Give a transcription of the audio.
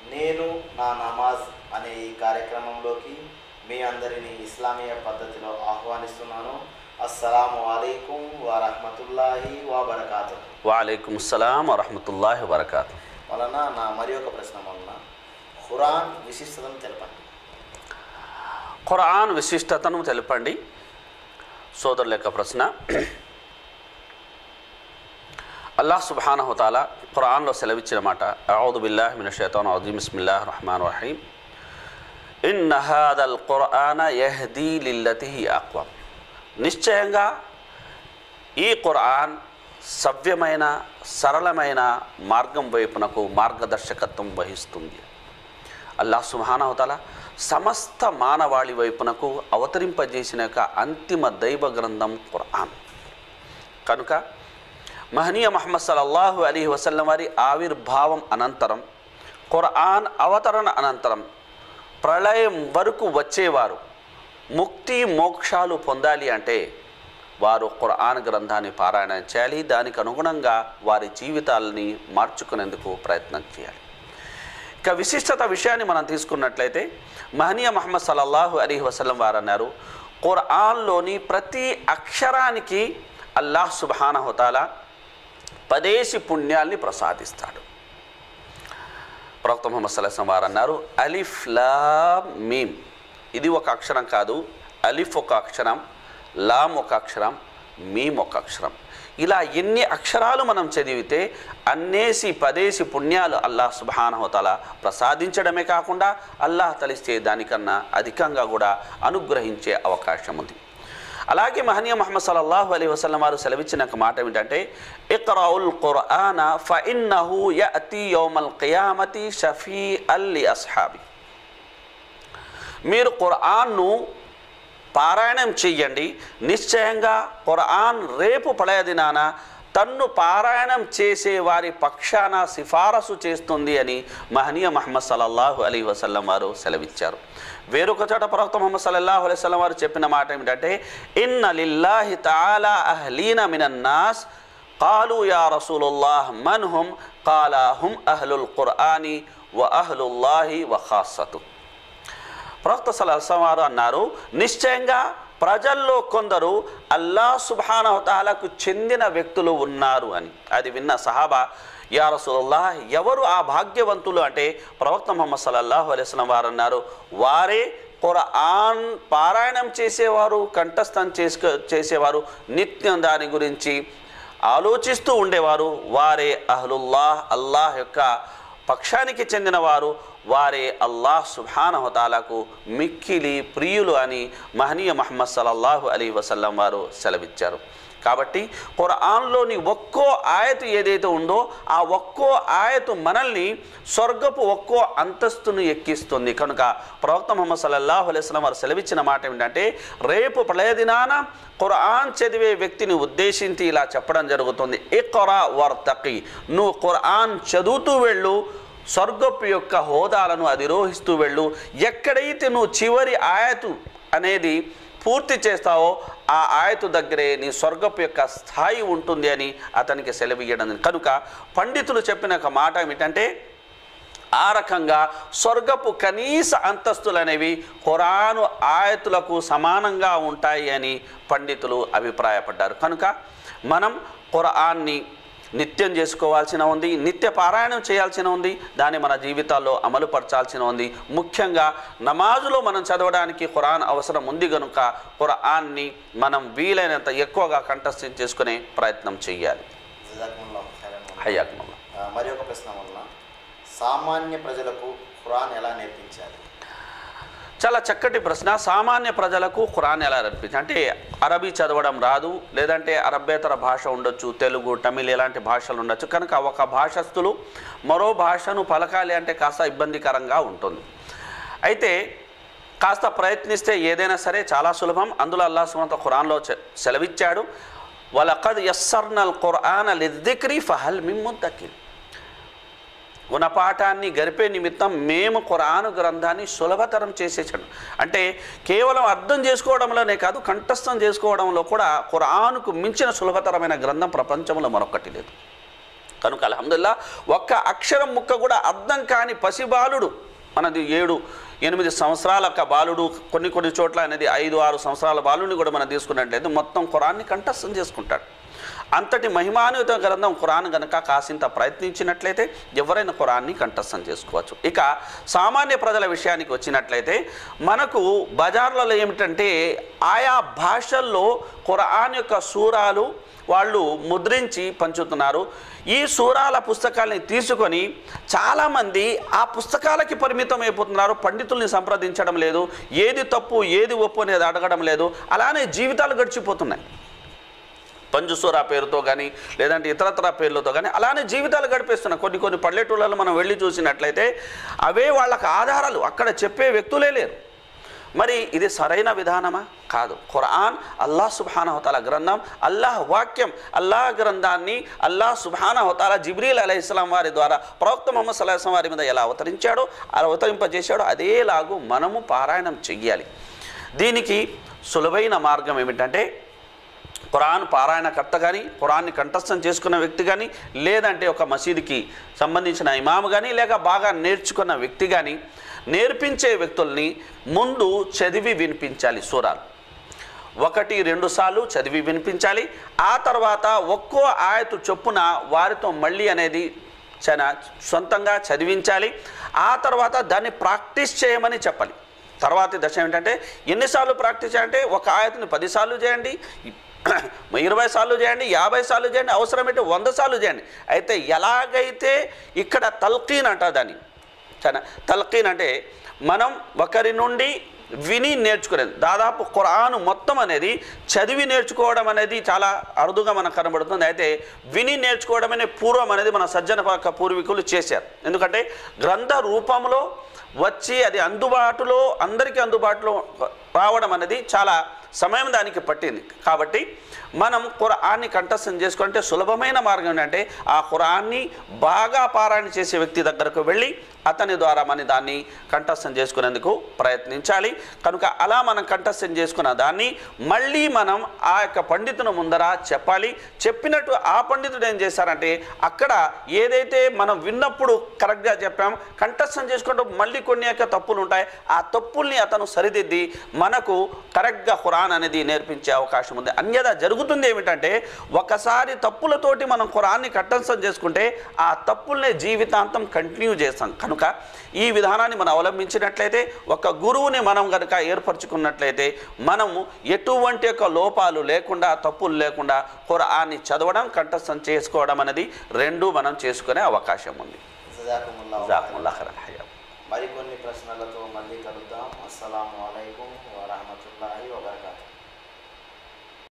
నేను నా నమాజ్ అనే ఈ కార్యక్రమంలోకి మీ అందరినీ ఇస్లామీయ పద్ధతిలో ఆహ్వానిస్తున్నాను అస్సలాము అలైకుం వరహమతుల్లాహి వబర్కాతు వాలేకుమ్ అస్సలాం వరహమతుల్లాహి వబర్కాతు వలన నా మరి ఒక ప్రశ్న వలన ఖురాన్ విశిష్టతను తెలపండి ఖురాన్ విశిష్టతను తెలపండి సోదరుల యొక్క ప్రశ్న అల్లాహ్ సుబానహుతాల ఖురాన్లో సెలవిచ్చిన మాట అౌదు బిల్లాహ్ మిన షైతాన్ అజీమ్ బిస్మిల్లాహ్ రహమాన్ రహీం ఇన్ హదల్ ఖురాన యహదీ లిల్లతిహి అక్వం నిశ్చయంగా ఈ ఖురాన్ సవ్యమైన సరళమైన మార్గం వైపునకు మార్గదర్శకత్వం వహిస్తుంది అల్లాహ్ సుబానవతల సమస్త మానవాళి వైపునకు అవతరింపజేసిన యొక్క అంతిమ దైవ గ్రంథం ఖురాన్ కనుక మహనీయ మహమ్మద్ సల్లల్లాహు అలీ వసల్లం వారి ఆవిర్భావం అనంతరం ఖురాన్ అవతరణ అనంతరం ప్రళయం వరకు వచ్చేవారు ముక్తి మోక్షాలు పొందాలి అంటే వారు ఖురాన్ గ్రంథాన్ని పారాయణం చేయాలి దానికి అనుగుణంగా వారి జీవితాలని మార్చుకునేందుకు ప్రయత్నం చేయాలి ఇక విశిష్టత విషయాన్ని మనం తీసుకున్నట్లయితే మహనీయ మహమ్మద్ సల్లల్లాహు అలీ వసల్లం వారు అన్నారు ఖురాన్లోని ప్రతి అక్షరానికి అల్లాహ్ సుబానహుతాల పదేసి పుణ్యాల్ని ప్రసాదిస్తాడు ప్రవక్త ముహమ్మద్ సల్లాహం వారు అన్నారు అలిఫ్ లామ్ మీమ్ ఇది ఒక అక్షరం కాదు అలిఫ్ ఒక అక్షరం లామ్ ఒక అక్షరం మీమ్ ఒక అక్షరం ఇలా ఎన్ని అక్షరాలు మనం చదివితే అన్నేసి పదేసి పుణ్యాలు అల్లాహ్ సుబానహోతల ప్రసాదించడమే కాకుండా అల్లాహ్ తలిస్తే దానికన్నా అధికంగా కూడా అనుగ్రహించే అవకాశం ఉంది అలాగే మహనీయ మహమ్మద్ సల్లల్లాహు అలీ వసల్లం వారు సెలవిచ్చిన ఒక మాట ఏమిటంటే ఇక్రౌల్ ఖురాన ఫఇన్నహు యఅతి యౌమల్ ఖియామతి షఫీ అల్లి అస్హాబి మీరు ఖురాన్ను పారాయణం చెయ్యండి నిశ్చయంగా ఖురాన్ రేపు పడయ దినాన తన్ను పారాయణం చేసే వారి పక్షాన సిఫారసు చేస్తుంది అని మహనీయ మహమ్మద్ సల్లల్లాహు అలీ వసల్లం వారు సెలవిచ్చారు వేరొక చోట ప్రవక్త ముహమ్మద్ సల్లల్లాహు అలైహి వసల్లం వారు చెప్పిన మాట ఏమిటంటే ఇన్న లిల్లాహి తాలా అహ్లీన మినన్నాస్ కాలు యా రసూలుల్లాహ్ మన్ హుం కాలా హుం అహ్లుల్ ఖుర్ఆని వ అహ్లుల్లాహి వ ఖాసతు ప్రవక్త సలహం వారు అన్నారు నిశ్చయంగా ప్రజల్లో కొందరు అల్లా సుబానవతాలకు చెందిన వ్యక్తులు ఉన్నారు అని అది విన్న సహాబా యా రసూలుల్లా ఎవరు ఆ భాగ్యవంతులు అంటే ప్రవక్త ముహమ్మద్ సల్లల్లాహు అలైస్లం వారు అన్నారు వారే ఖురాన్ పారాయణం చేసేవారు కంఠస్థం చేసుకు చేసేవారు నిత్యం దాని గురించి ఆలోచిస్తూ ఉండేవారు వారే అహ్లుల్లాహ్ అల్లాహ్ యొక్క పక్షానికి చెందినవారు వారే అల్లాహ్ సుభానహతాలకు మిక్కిలి ప్రియులు అని మహనీయ మహమ్మద్ సల్లల్లాహు అలీ వసల్లం వారు సెలవిచ్చారు కాబట్టి ఖురాన్లోని ఒక్కో ఆయతు ఏదైతే ఉందో ఆ ఒక్కో ఆయతు మనల్ని స్వర్గపు ఒక్కో అంతస్తును ఎక్కిస్తుంది కనుక ప్రవక్త ముహమ్మద్ సల్లల్లాహు అలైస్లం వారు సెలవిచ్చిన మాట ఏమిటంటే రేపు ప్రళయదినాన ఖురాన్ చదివే వ్యక్తిని ఉద్దేశించి ఇలా చెప్పడం జరుగుతుంది ఇక్రా వర్తకి నువ్వు ఖురాన్ చదువుతూ వెళ్ళు స్వర్గపు యొక్క హోదాలను అధిరోహిస్తూ వెళ్ళు ఎక్కడైతే నువ్వు చివరి ఆయతు అనేది పూర్తి చేస్తావో ఆ ఆయతు దగ్గరే నీ స్వర్గపు యొక్క స్థాయి ఉంటుంది అని అతనికి సెలవియ్యడం కనుక పండితులు చెప్పిన ఒక మాట ఏమిటంటే ఆ రకంగా స్వర్గపు కనీస అంతస్తులు అనేవి ఖురాను ఆయతులకు సమానంగా ఉంటాయి అని పండితులు అభిప్రాయపడ్డారు కనుక మనం ఖురాన్ని నిత్యం చేసుకోవాల్సిన ఉంది నిత్య పారాయణం చేయాల్సిన ఉంది దాన్ని మన జీవితాల్లో అమలుపరచాల్సిన ఉంది ముఖ్యంగా నమాజులో మనం చదవడానికి ఖురాన్ అవసరం ఉంది కనుక ఖురాన్ని మనం వీలైనంత ఎక్కువగా కంఠస్థం చేసుకునే ప్రయత్నం చేయాలి జజాకుముల్లాహు ఖైరన్ వలన. హయ్యాకుమల్లా ఆ, మరి ఒక ప్రశ్న వలన సామాన్య ప్రజలకు ఖురాన్ ఎలా నేర్పించాలి చాలా చక్కటి ప్రశ్న సామాన్య ప్రజలకు ఖురాన్ ఎలా అనిపించింది అంటే అరబీ చదవడం రాదు లేదంటే అరబ్బేతర భాష ఉండొచ్చు తెలుగు తమిళ్ ఇలాంటి భాషలు ఉండొచ్చు కనుక ఒక భాషస్థులు మరో భాషను పలకాలి అంటే కాస్త ఇబ్బందికరంగా ఉంటుంది అయితే కాస్త ప్రయత్నిస్తే ఏదైనా సరే చాలా సులభం అందులో అల్లా సుమంత ఖురాన్లో చె- సెలవిచ్చాడు వలకద్ యస్సర్నల్ ఖురాన్ లిద్దిక్రి ఫహల్ మిమ్ముద్దకిల్ గుణపాఠాన్ని గరిపే నిమిత్తం మేము ఖురాను గ్రంథాన్ని సులభతరం చేసేసాడు అంటే కేవలం అర్థం చేసుకోవడంలోనే కాదు కంఠస్థం చేసుకోవడంలో కూడా ఖురానుకు మించిన సులభతరమైన గ్రంథం ప్రపంచంలో మరొకటి లేదు కనుక అల్హమ్దుల్లా ఒక్క అక్షరం ముక్క కూడా అర్థం కాని పసిబాలుడు మనది ఏడు ఎనిమిది సంవత్సరాల ఒక బాలుడు కొన్ని కొన్ని చోట్ల అనేది ఐదు ఆరు సంవత్సరాల బాలుని కూడా మనం తీసుకున్నట్లయితే మొత్తం ఖురాన్ని కంఠస్థం చేసుకుంటాడు అంతటి మహిమాన్విత గ్రంథం ఖురాన్ గనక కాసింత ప్రయత్నించినట్లయితే ఎవరైనా ఖురాన్ని కంఠస్థం చేసుకోవచ్చు ఇక సామాన్య ప్రజల విషయానికి వచ్చినట్లయితే మనకు బజార్లలో ఏమిటంటే ఆయా భాషల్లో ఖురాన్ యొక్క సూరాలు వాళ్ళు ముద్రించి పంచుతున్నారు ఈ సూరాల పుస్తకాల్ని తీసుకొని చాలామంది ఆ పుస్తకాలకి పరిమితం అయిపోతున్నారు పండితుల్ని సంప్రదించడం లేదు ఏది తప్పు ఏది ఒప్పు అనేది అడగడం లేదు అలానే జీవితాలు గడిచిపోతున్నాయి పంజుసూరా పేరుతో కానీ లేదంటే ఇతరతర పేర్లతో కానీ అలానే జీవితాలు గడిపేస్తున్నాయి కొన్ని కొన్ని పల్లెటూళ్ళలో మనం వెళ్ళి చూసినట్లయితే అవే వాళ్ళకి ఆధారాలు అక్కడ చెప్పే వ్యక్తులే లేరు మరి ఇది సరైన విధానమా కాదు ఖురాన్ అల్లాహ్ సుబానహతాల గ్రంథం అల్లాహ్ వాక్యం అల్లాహ్ గ్రంథాన్ని అల్లాహ్ సుబానహతాల జిబ్రీల్ అలైహిస్లాం వారి ద్వారా ప్రవక్త మొహమ్మద్ సల్లాహం వారి మీద ఎలా అవతరించాడో అలా అవతరింపజేశాడో అదేలాగూ మనము పారాయణం చెయ్యాలి దీనికి సులువైన మార్గం ఏమిటంటే ఖురాన్ పారాయణకర్త కానీ ఖురాన్ని కంఠస్థం చేసుకున్న వ్యక్తి కానీ లేదంటే ఒక మసీదుకి సంబంధించిన ఇమాము కానీ లేక బాగా నేర్చుకున్న వ్యక్తి కానీ నేర్పించే వ్యక్తుల్ని ముందు చదివి వినిపించాలి సూరాలు ఒకటి రెండు సార్లు చదివి వినిపించాలి ఆ తర్వాత ఒక్కో ఆయతు చొప్పున వారితో మళ్ళీ అనేది చాలా సొంతంగా చదివించాలి ఆ తర్వాత దాన్ని ప్రాక్టీస్ చేయమని చెప్పాలి తర్వాతి దశ ఏమిటంటే ఎన్నిసార్లు ప్రాక్టీస్ చేయాలంటే ఒక ఆయతని పదిసార్లు చేయండి ఇరవై సార్లు చేయండి యాభై సార్లు చేయండి అవసరమైతే వంద సార్లు చేయండి అయితే ఎలాగైతే ఇక్కడ తల్కీన్ అంటారు దాన్ని చాలా తల్కీన్ అంటే మనం ఒకరి నుండి విని నేర్చుకునేది దాదాపు ఖురాను మొత్తం అనేది చదివి నేర్చుకోవడం అనేది చాలా అరుదుగా మనకు కనబడుతుంది అయితే విని నేర్చుకోవడం అనే పూర్వం అనేది మన సజ్జన పక్క పూర్వీకులు చేశారు ఎందుకంటే గ్రంథ రూపంలో వచ్చి అది అందుబాటులో అందరికీ అందుబాటులో రావడం అనేది చాలా సమయం దానికి పట్టింది కాబట్టి మనం ఖురాన్ని కంఠస్థం చేసుకుంటే సులభమైన మార్గం ఏంటంటే ఆ ఖురాన్ని బాగా పారాయణ చేసే వ్యక్తి దగ్గరకు వెళ్ళి అతని ద్వారా మన దాన్ని కంఠస్థం చేసుకునేందుకు ప్రయత్నించాలి కనుక అలా మనం కంఠస్థం చేసుకున్న దాన్ని మళ్ళీ మనం ఆ యొక్క పండితుని ముందర చెప్పాలి చెప్పినట్టు ఆ పండితుడు ఏం చేశారంటే అక్కడ ఏదైతే మనం విన్నప్పుడు కరెక్ట్గా చెప్పాం కంఠస్థం చేసుకుంటూ మళ్ళీ కొన్ని యొక్క తప్పులు ఉంటాయి ఆ తప్పుల్ని అతను సరిదిద్ది మనకు కరెక్ట్గా ఖురాన్ అనేది నేర్పించే అవకాశం ఉంది అన్యదా జరుగుతుంది ఏమిటంటే ఒకసారి తప్పులతోటి మనం ఖురాన్ని కంఠస్థం చేసుకుంటే ఆ తప్పుల్ని జీవితాంతం కంటిన్యూ చేస్తాం కనుక ఈ విధానాన్ని మనం అవలంబించినట్లయితే ఒక గురువుని మనం కనుక ఏర్పరచుకున్నట్లయితే మనము ఎటువంటి యొక్క లోపాలు లేకుండా తప్పులు లేకుండా ఖురాన్ని చదవడం కంఠస్థం చేసుకోవడం అనేది రెండు మనం చేసుకునే అవకాశం ఉంది జజాకుముల్లా జాకుముల్లా ఖైరల్ హయా మరికొన్ని ప్రశ్నలతో మళ్ళీ కలుద్దాం అస్సలం అయికం వరహమతుల్లాహి